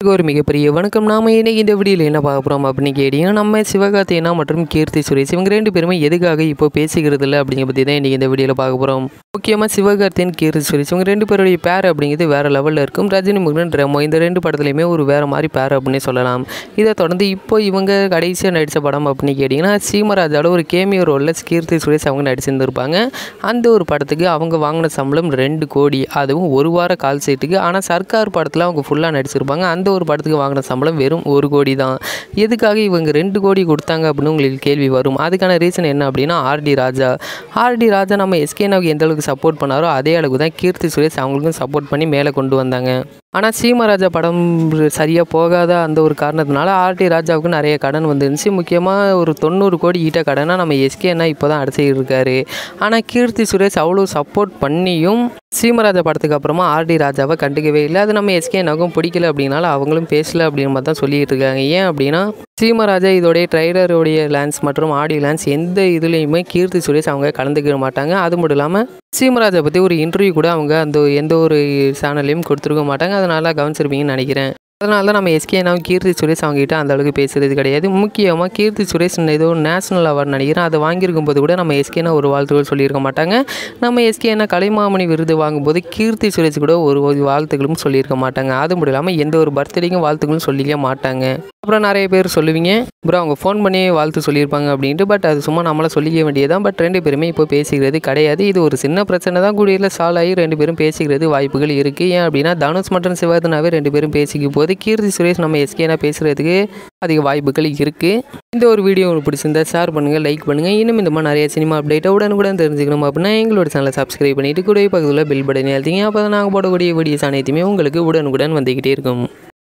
ஒரு மிகப்பெரிய வணக்கம் நாம இன்னைக்கு இந்த வீடியோவில் என்ன பார்க்க போகிறோம் அப்படின்னு கேட்டீங்கன்னா நம்ம சிவகார்த்திகேயனா மற்றும் கீர்த்தி சுரேஷ் இவங்க ரெண்டு பேருமே எதுக்காக இப்போ பேசிக்கிறது இல்லை அப்படிங்கிற பற்றி தான் இன்றைக்கி இந்த வீடியோவில் பார்க்க போகிறோம் முக்கியமாக சிவகார்த்தியன் கீர்த்தி சுரேஷ் இவங்க ரெண்டு பேருடைய பேர் அப்படிங்கிறது வேறு லெவலில் இருக்கும் ரஜினி முருகன் ரெமோ இந்த ரெண்டு படத்துலையுமே ஒரு வேறு மாதிரி பேர் அப்படின்னே சொல்லலாம் இதை தொடர்ந்து இப்போ இவங்க கடைசியாக நடித்த படம் அப்படின்னு கேட்டிங்கன்னா சீமராஜாவோட ஒரு கேமியோ ரோலில் கீர்த்தி சுரேஷ் அவங்க நடிச்சிருந்திருப்பாங்க அந்த ஒரு படத்துக்கு அவங்க வாங்கின சம்பளம் ரெண்டு கோடி அதுவும் ஒரு வார கால் சீட்டுக்கு ஆனால் சர்க்கார் படத்தில் அவங்க ஃபுல்லாக நடிச்சிருப்பாங்க அந்த ஒரு படத்துக்கு வாங்கின சம்பளம் வெறும் ஒரு கோடி தான் எதுக்காக இவங்க ரெண்டு கோடி கொடுத்தாங்க அப்படின்னு உங்களுக்கு கேள்வி வரும் அதுக்கான ரீசன் என்ன அப்படின்னா ஆர்டி ராஜா ஆர்டி ராஜா நம்ம எஸ்கேனாவுக்கு எந்த அளவுக்கு சப்போர்ட் பண்ணாரோ அதே அளவுக்கு தான் கீர்த்தி சுரேஷ் அவங்களுக்கும் சப்போர்ட் பண்ணி மேலே கொண்டு வந்தாங்க ஆனால் சீமராஜா படம் சரியாக போகாத அந்த ஒரு காரணத்தினால ஆர்டி ராஜாவுக்கு நிறைய கடன் வந்துருந்துச்சு முக்கியமாக ஒரு தொண்ணூறு கோடி ஈட்ட கடனாக நம்ம எஸ்கேனா இப்போ தான் அடைச்சிட்டு இருக்காரு ஆனால் கீர்த்தி சுரேஷ் அவ்வளோ சப்போர்ட் பண்ணியும் சீமராஜா படத்துக்கு அப்புறமா ஆர்டி ராஜாவை கண்டுக்கவே இல்லை அது நம்ம எஸ்கேனாவுக்கும் பிடிக்கல அப்படின்னால அவங்களும் பேசல அப்படின்ற மாதிரி தான் சொல்லிட்டு இருக்காங்க ஏன் அப்படின்னா சீமராஜா இதோடைய ட்ரைலருடைய லேன்ஸ் மற்றும் ஆடியோ லேன்ஸ் எந்த இதுலேயுமே கீர்த்தி சுரேஷ் அவங்க கலந்துக்க மாட்டாங்க அது மட்டும் இல்லாமல் சீமராஜை பற்றி ஒரு இன்டர்வியூ கூட அவங்க அந்த எந்த ஒரு சேனல்லையும் கொடுத்துருக்க மாட்டாங்க அதனால கவனிச்சிருப்பீங்கன்னு நினைக்கிறேன் அதனால தான் நம்ம எஸ்கேனாவும் கீர்த்தி சுரேஷ் அவங்ககிட்ட அந்த அளவுக்கு பேசுகிறது கிடையாது முக்கியமாக கீர்த்தி சுரேஷ் ஏதோ நேஷனல் அவார்டு நினைக்கிறேன் அதை வாங்கியிருக்கும் போது கூட நம்ம எஸ்கேனா ஒரு வாழ்த்துக்கள் சொல்லியிருக்க மாட்டாங்க நம்ம எஸ்கேனா கலைமாமணி விருது வாங்கும்போது கீர்த்தி சுரேஷ் கூட ஒரு ஒரு வாழ்த்துக்களும் சொல்லியிருக்க மாட்டாங்க அது மட்டும் இல்லாமல் எந்த ஒரு பர்த்டேக்கும் வாழ்த்துக்களும் சொல்லிக்க மாட்டாங்க அப்புறம் நிறைய பேர் சொல்லுவீங்க ப்ரோ அவங்க ஃபோன் பண்ணி வாழ்த்து சொல்லியிருப்பாங்க அப்படின்ட்டு பட் அது சும்மா நம்மளை சொல்லிக்க வேண்டியதான் பட் ரெண்டு பேருமே இப்போ பேசிக்கிறது கிடையாது இது ஒரு சின்ன பிரச்சனை தான் கூடியில் சால்வ் ஆகி ரெண்டு பேரும் பேசிக்கிறது வாய்ப்புகள் இருக்குது ஏன் அப்படின்னா தனுஷ் மற்றும் சிவதனாவே ரெண்டு பேரும் பேசிக்கும் போது கீர்த்தி சுரேஷ் நம்ம எஸ்கேனா பேசுகிறதுக்கு அதிக வாய்ப்புகள் இருக்குது இந்த ஒரு வீடியோ உங்களுக்கு பிடிச்சிருந்தா ஷேர் பண்ணுங்கள் லைக் பண்ணுங்கள் இன்னும் இந்த மாதிரி நிறைய சினிமா அப்டேட்டை உடனுக்குடன் தெரிஞ்சுக்கணும் அப்படின்னா எங்களோட சேனலை சப்ஸ்கிரைப் பண்ணிவிட்டு கூட பக்கத்தில் பில் பட்டனை எழுதிங்க அப்போ தான் நாங்கள் போடக்கூடிய வீடியோஸ் அனைத்துமே உங்களுக்கு உடனுக்குடன் வந்துக்கிட்டே இருக்கும்